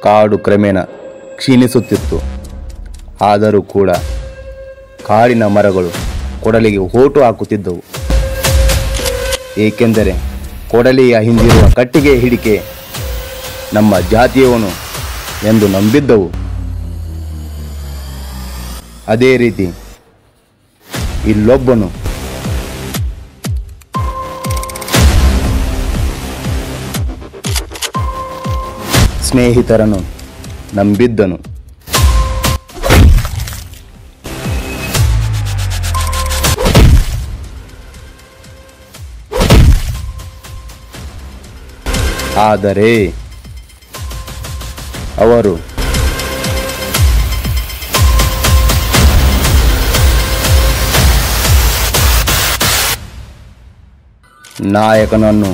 ಕಾಡು ಕ್ರಮೇಣ ಕ್ಷೀಣಿಸುತ್ತಿತ್ತು ಆದರೂ ಕೂಡ ಕಾಡಿನ ಮರಗಳು ಕೊಡಲಿಗೆ ಹೋಟು ಹಾಕುತ್ತಿದ್ದವು ಏಕೆಂದರೆ ಕೊಡಲಿಯ ಹಿಂದಿರುವ ಕಟ್ಟಿಗೆ ಹಿಡಿಕೆ ನಮ್ಮ ಜಾತಿಯವನು ಎಂದು ನಂಬಿದ್ದವು ಅದೇ ರೀತಿ ಇಲ್ಲೊಬ್ಬನು ಸ್ನೇಹಿತರನ್ನು ನಂಬಿದ್ದನು ಆದರೆ ಅವರು ನಾಯಕನನ್ನು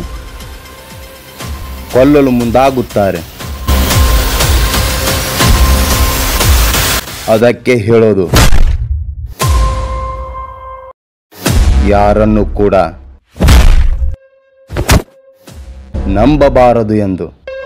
ಕೊಲ್ಲಲು ಮುಂದಾಗುತ್ತಾರೆ ಅದಕ್ಕೆ ಹೇಳೋದು ಯಾರನ್ನು ಕೂಡ ನಂಬಬಾರದು ಎಂದು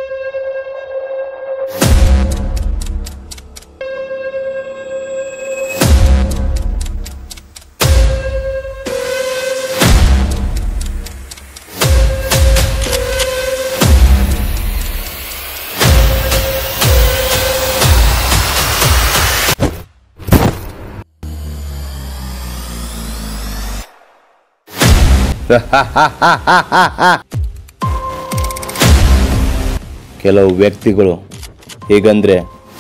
ಕೆಲವು ವ್ಯಕ್ತಿಗಳು ಹೇಗಂದ್ರೆ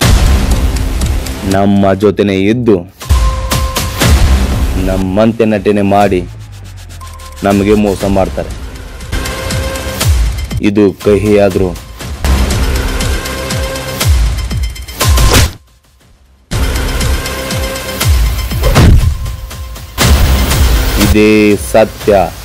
ನಮ್ಮ ಜೊತೆನೆ ಇದ್ದು ನಮ್ಮಂತೆ ನಟನೆ ಮಾಡಿ ನಮಗೆ ಮೋಸ ಮಾಡ್ತಾರೆ ಇದು ಕಹಿಯಾದರೂ ಇದೇ ಸತ್ಯ